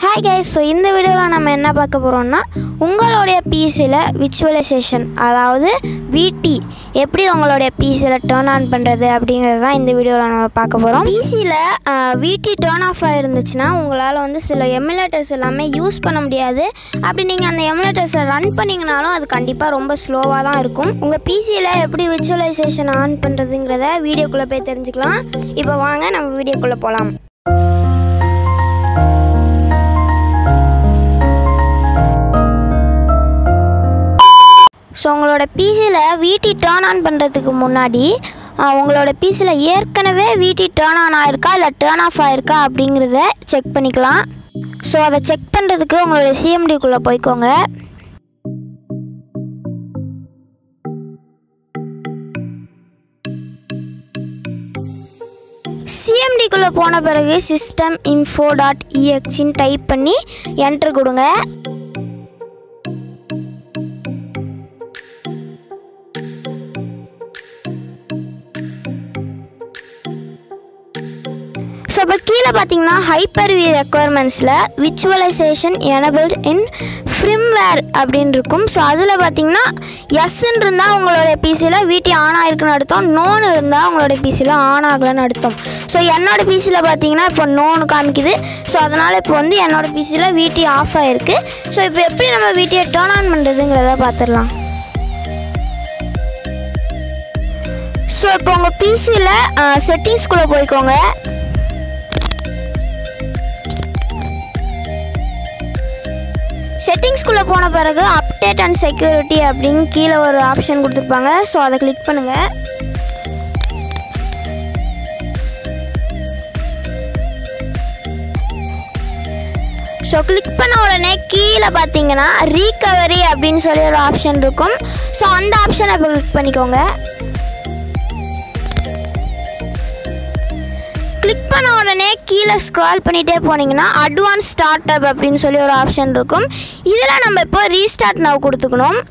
hi guys so இந்த வீடியோவில் நம்ம என்ன பார்க்க போகிறோம்னா உங்களுடைய பிசியில் விச்சுவலைசேஷன் அதாவது விடி எப்படி உங்களுடைய பிசியில் டேர்ன் ஆன் பண்ணுறது அப்படிங்கிறது தான் இந்த வீடியோவில் நம்ம பார்க்க போகிறோம் பிசியில் விடி டேர்ன் ஆஃப் ஆகிருந்துச்சுன்னா உங்களால் வந்து சில எமுலேட்டர்ஸ் எல்லாமே யூஸ் பண்ண முடியாது அப்படி நீங்கள் அந்த எமுலேட்டர்ஸை ரன் பண்ணிங்கனாலும் அது கண்டிப்பாக ரொம்ப ஸ்லோவாக தான் இருக்கும் உங்கள் பிசியில் எப்படி விச்சுவலைசேஷன் ஆன் பண்ணுறதுங்கிறத வீடியோக்குள்ளே போய் தெரிஞ்சுக்கலாம் இப்போ வாங்க நம்ம வீடியோக்குள்ளே போகலாம் ஸோ உங்களோட பிசியில் விடி டேர்ன் ஆன் பண்ணுறதுக்கு முன்னாடி ஆஹ், உங்களோட பிசியில் ஏற்கனவே விடி டேர்ன் ஆன் ஆயிருக்கா இல்லை டேர்ன் ஆஃப் ஆயிருக்கா அப்படிங்கிறத செக் பண்ணிக்கலாம் ஸோ அதை செக் பண்ணுறதுக்கு உங்களோட சிஎம்டிக்குள்ளே போய்க்கோங்க சிஎம்டிக்குள்ளே போன பிறகு சிஸ்டம் இன்ஃபோ டாட் இஎக்ஸின்னு டைப் பண்ணி என்ட்ரு கொடுங்க ஸோ இப்போ கீழே பார்த்தீங்கன்னா ஹைப்பர் வி ரெக்குவயர்மெண்ட்ஸில் விச்சுவலைசேஷன் எனபிள்ட் இன் ஃப்ரிம்வேர் அப்படின்னு இருக்கும் ஸோ அதில் பார்த்தீங்கன்னா எஸ்ன்னு இருந்தால் உங்களுடைய பிசியில் வீட்டி ஆன் ஆயிருக்குன்னு அர்த்தம் நோன் இருந்தால் உங்களுடைய பிசியில் ஆன் ஆகலைன்னு அர்த்தம் ஸோ என்னோட பிசியில் பார்த்தீங்கன்னா இப்போ நோனு காமிக்குது ஸோ அதனால் இப்போ வந்து என்னோட பிசியில் வீட்டி ஆஃப் ஆகிருக்கு ஸோ இப்போ எப்படி நம்ம வீட்டியை டேர்ன் ஆன் பண்ணுறதுங்கிறத பார்த்துடலாம் ஸோ இப்போ உங்கள் பிசியில் செட்டிங்ஸ்குள்ளே போய்க்கோங்க செட்டிங்ஸ்குள்ளே போன பிறகு அப்டேட் அண்ட் செக்யூரிட்டி அப்படின்னு கீழே ஒரு ஆப்ஷன் கொடுத்துருப்பாங்க ஸோ அதை கிளிக் பண்ணுங்கள் ஸோ கிளிக் பண்ண உடனே கீழே பார்த்தீங்கன்னா ரீகவரி அப்படின்னு சொல்லி ஒரு ஆப்ஷன் இருக்கும் ஸோ அந்த ஆப்ஷனை இப்போ கிளிக் பண்ணிக்கோங்க கிளிக் பண்ண உடனே கீழே ஸ்க்ரால் பண்ணிகிட்டே போனீங்கன்னா அட்வான்ஸ் ஸ்டார்ட் அப் அப்படின்னு சொல்லி ஒரு ஆப்ஷன் இருக்கும் இதில் நம்ம இப்போ ரீஸ்டார்ட் நவ் கொடுத்துக்கணும்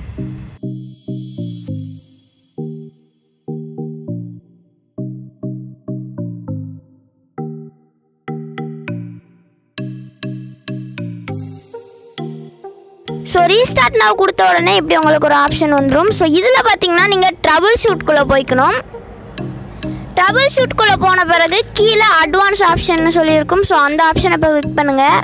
ஸோ ரீஸ்டார்ட் நவ் கொடுத்த உடனே இப்படி உங்களுக்கு ஒரு ஆப்ஷன் வந்துடும் ஸோ இதில் பார்த்தீங்கன்னா நீங்கள் ட்ரபிள் ஷூட்குள்ளே போய்க்கணும் ட்ரபிள் ஷூட்குள்ளே போன பிறகு கீழே அட்வான்ஸ் ஆப்ஷன் சொல்லியிருக்கும் ஸோ அந்த ஆப்ஷனை இப்போ கிளிக் பண்ணுங்கள்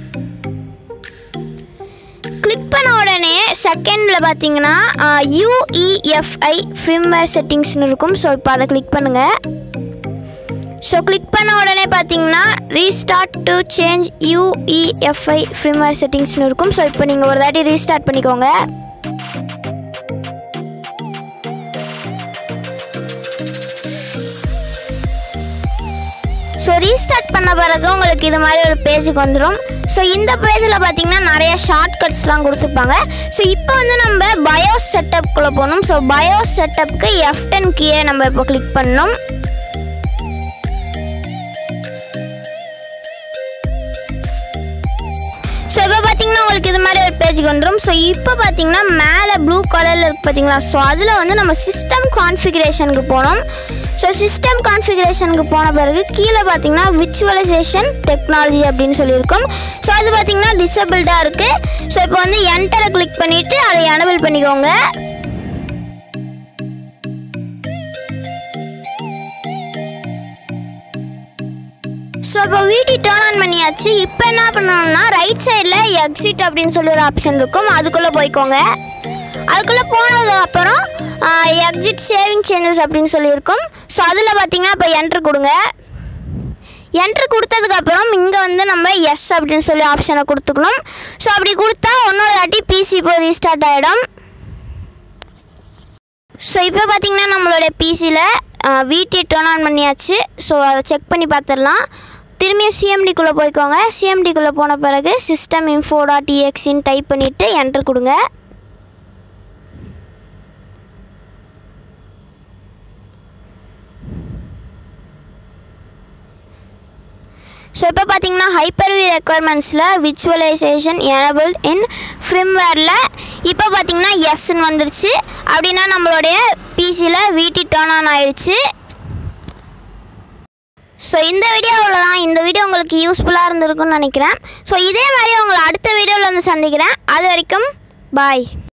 கிளிக் பண்ண உடனே செகண்டில் பார்த்தீங்கன்னா யூஇஎஃப்ஐ ஃப்ரிம்வேர் செட்டிங்ஸ்னு இருக்கும் ஸோ இப்போ அதை கிளிக் பண்ணுங்கள் ஸோ கிளிக் பண்ண உடனே பார்த்தீங்கன்னா restart to change UEFI firmware செட்டிங்ஸ்னு இருக்கும் ஸோ இப்போ நீங்கள் ஒரு தாட்டி ரீஸ்டார்ட் பண்ணிக்கோங்க ஸோ ரீஸ்டார்ட் பண்ண பிறகு உங்களுக்கு இது மாதிரி ஒரு பேஜுக்கு வந்துடும் ஸோ இந்த பேஜில் பார்த்தீங்கன்னா நிறைய ஷார்ட்கட்ஸ்லாம் கொடுத்துருப்பாங்க ஸோ இப்போ வந்து நம்ம பயோஸ் செட்டப்குள்ளே போகணும் ஸோ பயோஸ் செட்டப்க்கு எஃப் டென் கீயை நம்ம இப்போ கிளிக் பண்ணணும் ஸோ இப்போ பார்த்தீங்கன்னா உங்களுக்கு இது மாதிரி ஒரு பேஜுக்கு வந்துடும் ஸோ இப்போ பார்த்தீங்கன்னா மேலே ப்ளூ கலரில் இருக்குது பார்த்தீங்களா ஸோ அதில் வந்து நம்ம சிஸ்டம் கான்ஃபிகரேஷனுக்கு போனோம் ஸோ சிஸ்டம் கான்ஃபிகரேஷனுக்கு போன பிறகு கீழே பார்த்தீங்கன்னா விச்சுவலைசேஷன் டெக்னாலஜி அப்படின்னு சொல்லியிருக்கோம் ஸோ அது பார்த்தீங்கன்னா டிசபிள்டாக இருக்குது ஸோ இப்போ வந்து என்டரை கிளிக் பண்ணிவிட்டு அதை எனபிள் பண்ணிக்கோங்க ஸோ இப்போ வீடி டேர்ன் ஆன் பண்ணியாச்சு இப்போ என்ன பண்ணணும்னா ரைட் சைடில் எக்ஸிட் அப்படின்னு சொல்லி ஒரு ஆப்ஷன் இருக்கும் அதுக்குள்ளே போய்க்கோங்க அதுக்குள்ளே போனதுக்கு அப்புறம் எக்ஸிட் சேவிங் சேஞ்சஸ் அப்படின்னு சொல்லியிருக்கும் ஸோ அதில் பார்த்தீங்கன்னா இப்போ என்ட்ரு கொடுங்க என்ட்ரு கொடுத்ததுக்கப்புறம் இங்கே வந்து நம்ம எஸ் அப்படின்னு சொல்லி ஆப்ஷனை கொடுத்துக்கணும் ஸோ அப்படி கொடுத்தா ஒன்றொரு வாட்டி பிசி போய் ரீஸ்டார்ட் ஆகிடும் ஸோ இப்போ பார்த்தீங்கன்னா நம்மளோட பிசியில் வீட்டை டேர்ன் ஆன் பண்ணியாச்சு ஸோ அதை செக் பண்ணி பார்த்துடலாம் திரும்பியும் சிஎம்டிக்குள்ளே போய்க்கோங்க சிஎம்டிக்குள்ளே போன பிறகு சிஸ்டம் இன்ஃபோ டாட் இஎக்ஸின்னு டைப் பண்ணிவிட்டு என்ட்ரு கொடுங்க ஸோ இப்போ பார்த்தீங்கன்னா ஹைப்பர் வி ரெக்குவயர்மெண்ட்ஸில் விச்சுவலைசேஷன் எனபிள்ட் இன் ஃப்ரிம்வேரில் இப்போ பார்த்தீங்கன்னா எஸ்ன்னு வந்துருச்சு அப்படின்னா நம்மளுடைய பிசியில் வீட்டி டேர்ன் ஆன் ஆயிடுச்சு ஸோ இந்த வீடியோவில் தான் இந்த வீடியோ உங்களுக்கு யூஸ்ஃபுல்லாக இருந்திருக்கும்னு நினைக்கிறேன் ஸோ இதே மாதிரி உங்களை அடுத்த வீடியோவில் வந்து சந்திக்கிறேன் அது வரைக்கும் பாய்